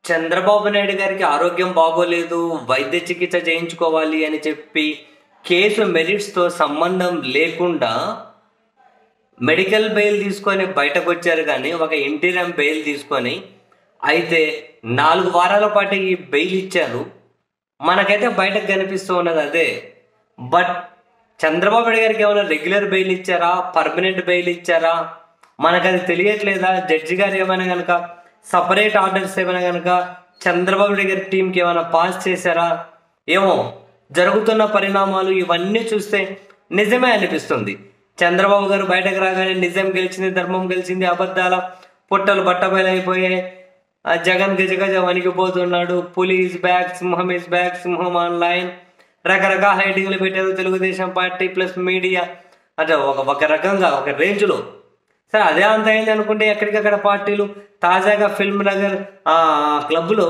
చంద్రబాబు నాయుడు గారికి ఆరోగ్యం బాగోలేదు వైద్య చికిత్స చేయించుకోవాలి అని చెప్పి కేసు మెరిట్స్తో సంబంధం లేకుండా మెడికల్ బెయిల్ తీసుకొని బయటకు వచ్చారు కానీ ఒక ఇంటీరియం బెయిల్ తీసుకొని అయితే నాలుగు వారాల పాటు ఈ బెయిల్ ఇచ్చారు మనకైతే బయటకు కనిపిస్తూ ఉన్నది అదే బట్ చంద్రబాబు నాయుడు గారికి ఏమైనా రెగ్యులర్ బెయిల్ ఇచ్చారా పర్మనెంట్ బెయిల్ ఇచ్చారా మనకు అది తెలియట్లేదా జడ్జి గారు ఏమైనా కనుక సపరేట్ ఆర్డర్స్ ఏమైనా కనుక చంద్రబాబు నాయుడు గారి టీంకి ఏమైనా పాస్ చేశారా ఏమో జరుగుతున్న పరిణామాలు ఇవన్నీ చూస్తే నిజమే అనిపిస్తుంది చంద్రబాబు గారు బయటకు రాగానే నిజం గెలిచింది ధర్మం గెలిచింది అబద్ధాల పుట్టలు బట్టబయలైపోయాయి ఆ జగన్ గజ గజ వణికిపోతున్నాడు పులీస్ బ్యాక్ సింహం ఇస్ బ్యాక్ సింహం ఆన్లైన్ రకరకాల హైటింగ్లు పెట్టారు తెలుగుదేశం పార్టీ ప్లస్ మీడియా అంటే ఒక ఒక రకంగా ఒక రేంజ్లో సరే అదే అంత అయింది అనుకుంటే ఎక్కడికక్కడ పార్టీలు తాజాగా ఫిల్మ్ నగర్ ఆ క్లబ్లో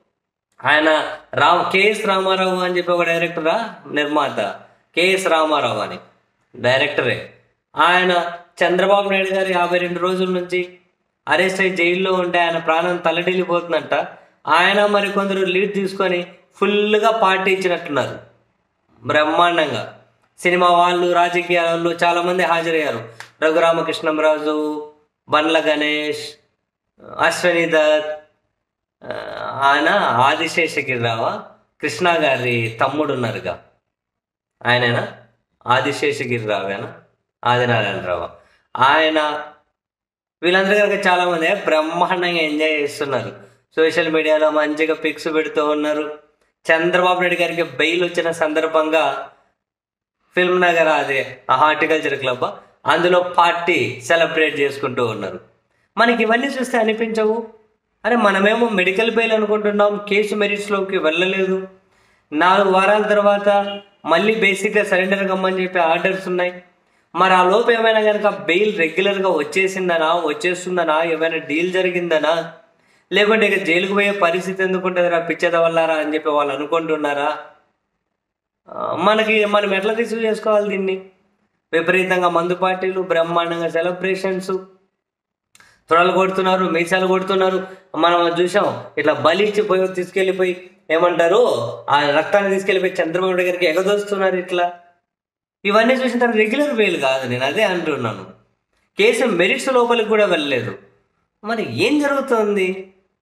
ఆయన రామ్ కేఎస్ రామారావు అని చెప్పి ఒక డైరెక్టరా నిర్మాత కేఎస్ రామారావు అని డైరెక్టరే ఆయన చంద్రబాబు నాయుడు గారు యాభై రెండు రోజుల నుంచి అరెస్ట్ అయ్యి జైల్లో ఉంటే ఆయన ప్రాణం తల్లడిల్లిపోతుందంట ఆయన మరి కొందరు లీడ్ తీసుకొని ఫుల్గా పార్టీ ఇచ్చినట్టున్నారు బ్రహ్మాండంగా సినిమా వాళ్ళు రాజకీయ వాళ్ళు చాలామంది హాజరయ్యారు రఘురామకృష్ణంరాజు బండ్ల గణేష్ అశ్వని దత్ ఆ, ఆయన ఆదిశేషగిరిరావా కృష్ణ గారి తమ్ముడు ఉన్నారుగా ఆయనేనా ఆదిశేషగిరిరావేనా ఆదినారాయణరావు ఆయన వీళ్ళందరూ కనుక చాలా మంది బ్రహ్మాండంగా ఎంజాయ్ చేస్తున్నారు సోషల్ మీడియాలో మంచిగా పిక్స్ పెడుతూ ఉన్నారు చంద్రబాబు నాయుడు గారికి బెయిల్ వచ్చిన సందర్భంగా ఫిల్మ్ నగర్ అదే ఆ హార్టికల్చర్ క్లబ్ అందులో పార్టీ సెలబ్రేట్ చేసుకుంటూ ఉన్నారు మనకి ఇవన్నీ చూస్తే అనిపించవు అరే మనమేమో మెడికల్ బెయిల్ అనుకుంటున్నాం కేసు మెరిట్స్లోకి వెళ్ళలేదు నాలుగు వారాల తర్వాత మళ్ళీ బేసిక్గా సరెండర్ కమ్మని చెప్పి ఆర్డర్స్ ఉన్నాయి మరి ఆ లోపు ఏమైనా కనుక బెయిల్ రెగ్యులర్గా వచ్చేసిందనా వచ్చేస్తుందనా ఏమైనా డీల్ జరిగిందనా లేకుంటే ఇక జైలుకు పోయే పరిస్థితి ఎందుకుంటుందిరా పిచ్చేద వల్లారా అని చెప్పి వాళ్ళు అనుకుంటున్నారా ఆ, మనకి మనం ఎట్లా రిసీవ్ చేసుకోవాలి దీన్ని విపరీతంగా మందు పార్టీలు బ్రహ్మాండంగా సెలబ్రేషన్స్ త్వరలు కొడుతున్నారు మీసాలు కొడుతున్నారు మనం చూసాం ఇట్లా బలి ఇచ్చి పోయి తీసుకెళ్ళిపోయి ఏమంటారు ఆ రక్తాన్ని తీసుకెళ్ళిపోయి చంద్రబాబు నాయుడు గారికి ఎగదోస్తున్నారు ఇట్లా ఇవన్నీ చూసిన తర్వాత రెగ్యులర్ బెయిల్ కాదు నేను అదే అంటున్నాను కేసు మెరిట్స్ లోపలికి కూడా వెళ్ళలేదు మరి ఏం జరుగుతుంది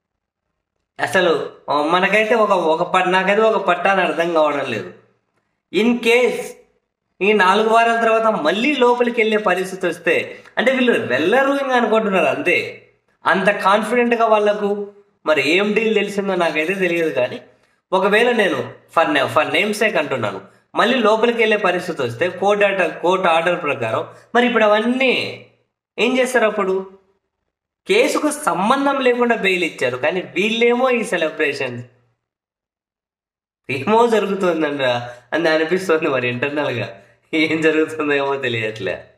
అసలు ఆ, మనకైతే ఒక ఒక పట్ నాకైతే ఒక పట్టాన్ని అర్థం కావడం లేదు ఇన్ కేస్ ఈ నాలుగు వారాల తర్వాత మళ్ళీ లోపలికి వెళ్ళే పరిస్థితి వస్తే అంటే వీళ్ళు వెళ్ళరు ఇంకా అనుకుంటున్నారు అంతే అంత కాన్ఫిడెంట్గా వాళ్ళకు మరి ఏం డీల్ తెలిసిందో నాకైతే తెలియదు కానీ ఒకవేళ నేను ఫర్ నే ఫర్ నేమ్ సేక్ అంటున్నాను మళ్ళీ లోపలికి వెళ్ళే పరిస్థితి వస్తే కోర్ట్ ఆర్డర్ కోర్ట్ ఆర్డర్ ప్రకారం మరి ఇప్పుడు అవన్నీ ఏం చేస్తారు అప్పుడు కేసుకు సంబంధం లేకుండా బెయిల్ ఇచ్చారు కానీ వీళ్ళేమో ఈ సెలబ్రేషన్ ఏమో జరుగుతుందండి అని అనిపిస్తుంది మరి ఇంటర్నల్గా ఏం జరుగుతుందో ఏమో తెలియట్లే